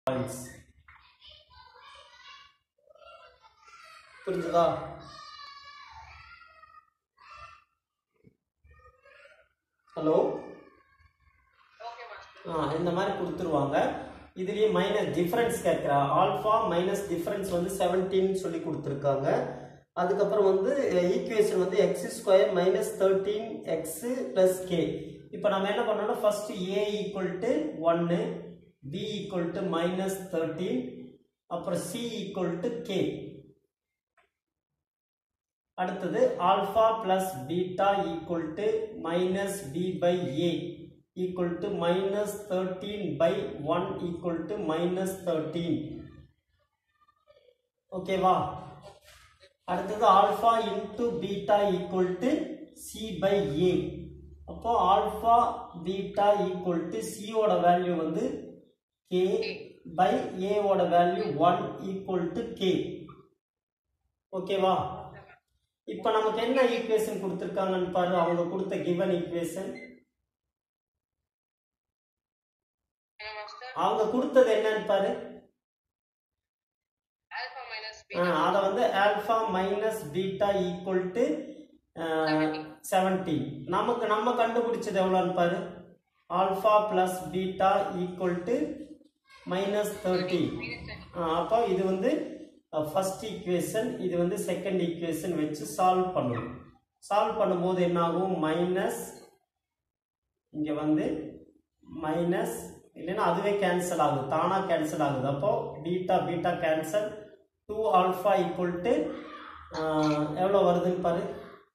points புரிஞ்சுதா hello okay master ஆ இந்த மாதிரி கொடுத்துருவாங்க இதுலேயே மைனஸ் டிஃப்ரென்ஸ் கேட்குறா ஆல்ஃபா மைனஸ் டிஃப்ரென்ஸ் வந்து செவன்டீன் சொல்லி கொடுத்துருக்காங்க அதுக்கப்புறம் வந்து ஈக்குவேஷன் வந்து x square minus thirteen x plus k இப்போ நம்ம என்ன பண்ணோம்னா ஃபர்ஸ்ட் ஏ ஈக்குவல் டு ஒன்று b equal to minus thirteen அப்புறம் சி ஈக்குவல் டு கே அடுத்தது alpha plus beta equal to minus b by a equal to minus thirteen by one equal to minus thirteen ஓகேவா அடுத்தது alpha into beta equal to c by a அப்போ alpha beta equal to சியோட value வந்து k by ஏவோட value one equal to k ஓகேவா இப்போ நமக்கு என்ன ஈக்குவேஷன் கொடுத்துருக்காங்கன்னு பாரு அவங்க கொடுத்த கிவன் ஈக்குவேஷன் என்ன மாஸ்டர் அவங்க கொடுத்தது என்னன்னு பாரு ஆல்பா மைனஸ் அதை வந்து alpha minus beta equal to seventeen நமக்கு நம்ம கண்டுபிடிச்சது எவ்வளோன்னு பாரு alpha plus beta equal to minus thirteen அப்போ இது வந்து ஃபர்ஸ்ட் ஈக்குவேஷன் இது வந்து செகண்ட் ஈக்குவேஷன் வச்சு சால்வ் பண்ணணும் சால்வ் பண்ணும்போது என்ன ஆகும் மைனஸ் இங்கே வந்து மைனஸ் இல்லைன்னா அதுவே கேன்சல் ஆகுது தானாக கேன்சல் ஆகுது அப்போ beta beta cancel two alpha equal to எவ்வளோ வருதுன்னு பாரு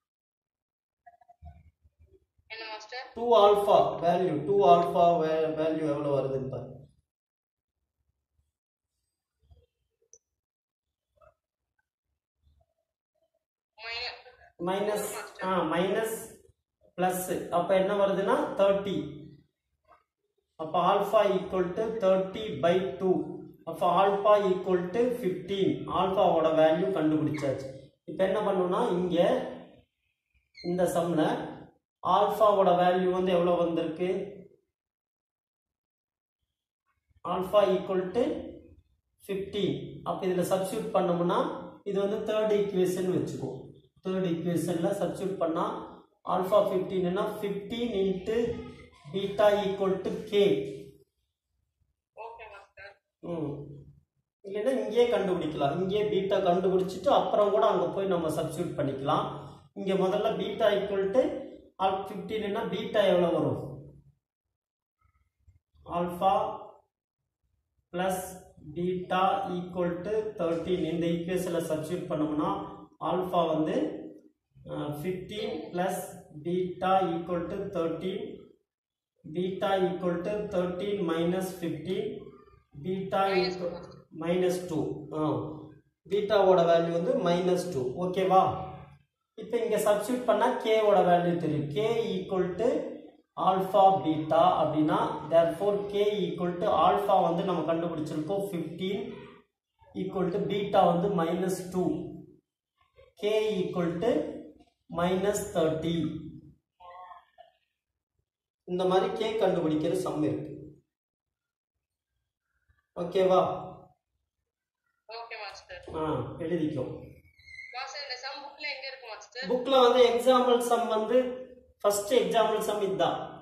என்ன master two alpha value two alpha value எவ்வளோ வருதுன்னு பாரு மைனஸ் மைனஸ் ஆ மைனஸ் ப்ளஸ் அப்போ என்ன வருதுன்னா தேர்ட்டி அப்போ alpha equal to thirty by two அப்போ ஆல்ஃபா ஈக்குவல் டு ஃபிஃப்டீன் ஆல்ஃபாவோட வேல்யூ கண்டுபிடிச்சாச்சு இப்போ என்ன பண்ணணும்னா இங்கே இந்த சம்மில் ஆல்ஃபாவோட வேல்யூ வந்து எவ்வளோ வந்திருக்கு ஆல்ஃபா ஈக்குவல் டு ஃபிஃப்டீன் அப்போ இதில் சப்ஸ்டியூட் பண்ணோம்னா இது வந்து தேர்ட் ஈக்குவேஷன் வச்சுக்கோ தேர்ட் ஈக்குவேஷனில் சப்ஸ்டியூட் பண்ணால் ஆல்ஃபா ஃபிஃப்டீன்னா fifteen into beta equal to k okay master ம் இல்லைன்னா இங்கேயே கண்டுபிடிக்கலாம் இங்கேயே பீட்டா கண்டுபிடிச்சிட்டு அப்புறம் கூட அங்கே போய் நம்ம சப்ஸ்டியூட் பண்ணிக்கலாம் இங்கே முதல்ல பீட்டா ஈக்குவல் டு ஆல் ஃபிஃப்டீன்னா பீட்டா எவ்வளோ வரும் alpha plus beta equal to thirteen இந்த ஈக்குவேஷனில் சப்ஸ்டியூட் பண்ணோம்னா ஆல்ஃபா வந்து fifteen plus beta equal to thirteen beta equal to thirteen minus fifteen beta equal minus two ஆ பீட்டாவோட வேல்யூ வந்து மைனஸ் டூ ஓகேவா இப்போ இங்கே சப்ஸ்டியூட் பண்ணால் கேவோட வேல்யூ தெரியும் k equal to alpha beta அப்படின்னா therefore k equal to alpha வந்து நம்ம கண்டுபிடிச்சிருக்கோம் ஃபிஃப்டீன் ஈக்குவல் டு பீட்டா வந்து minus two k equal to minus thirty இந்த மாதிரி கே கண்டுபிடிக்கிற சம் இருக்கு ஓகேவா ஓகே மாஸ்டர் ஆ எழுதிக்கோ மாஸ்டர் இந்த சம் புக்ல எங்க இருக்கு மாஸ்டர் புக்கில் வந்து எக்ஸாம்பிள் சம் வந்து ஃபர்ஸ்ட் எக்ஸாம்பிள் சம் இதுதான்